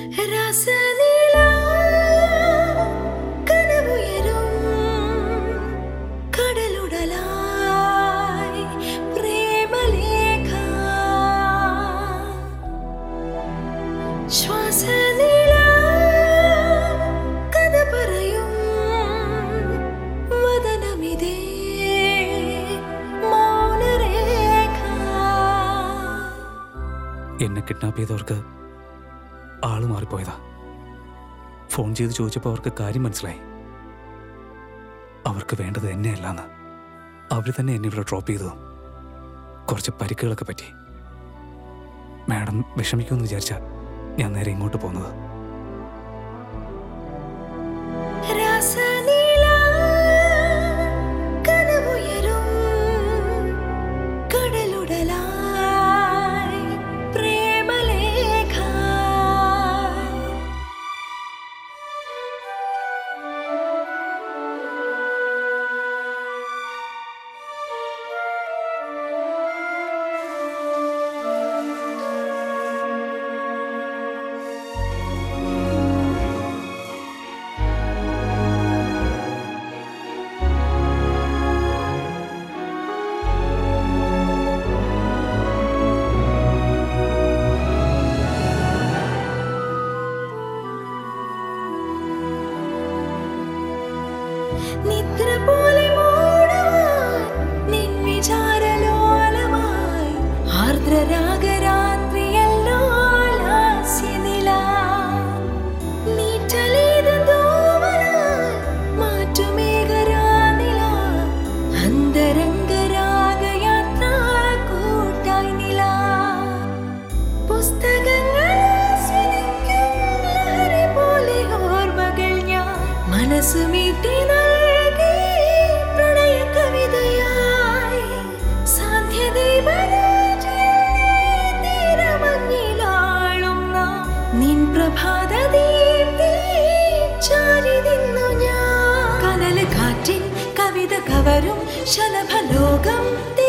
രാസലീല കനവുയരും കടലുടലായി പ്രേമലേഖ ശ്വാസലീല കഥ പറയും വദനമിതേ മൗനരേഖ എന്നെ കിഡ്നാപ്പ് ചെയ്തവർക്ക് ആള് മാറിപ്പോയതാ ഫോൺ ചെയ്ത് ചോദിച്ചപ്പോൾ അവർക്ക് കാര്യം മനസ്സിലായി അവർക്ക് വേണ്ടത് എന്നെയല്ലാന്ന് അവർ തന്നെ എന്നെ ഇവിടെ ഡ്രോപ്പ് ചെയ്തതും കുറച്ച് പരിക്കുകളൊക്കെ പറ്റി മാഡം വിഷമിക്കുമെന്ന് വിചാരിച്ച ഞാൻ നേരെ ഇങ്ങോട്ട് പോകുന്നത് രാസലീല കനവുയരും കടലുടലായി പ്രേമലേഖ നിദ്ര പോലെ മൂടുവാൻ നിൻ വിചാരലോലമായി ആർദ്രരാഗരാത്രിയല്ലോ ലാസ്യനില നീറ്റലേത് തൂവലാൽ മാറ്റുമേഘരാനില അന്തരംഗരാഗയാത്ര കൂട്ടായി നില പുസ്തകങ്ങൾ ആസ്വദിക്കും ലഹരി പോലെ ഓർമ്മകൾ ഞാൻ മനസ്സ് മീട്ടി നൽകി പ്രണയ കവിതയായി സാധ്യതീരമഞ്ഞിലാളും നിൻ പ്രഭാത ദീപ്തി ചാരി നിന്നു ഞാൻ കനല് കാറ്റിൻ കവിത കവരും ശലഭലോകം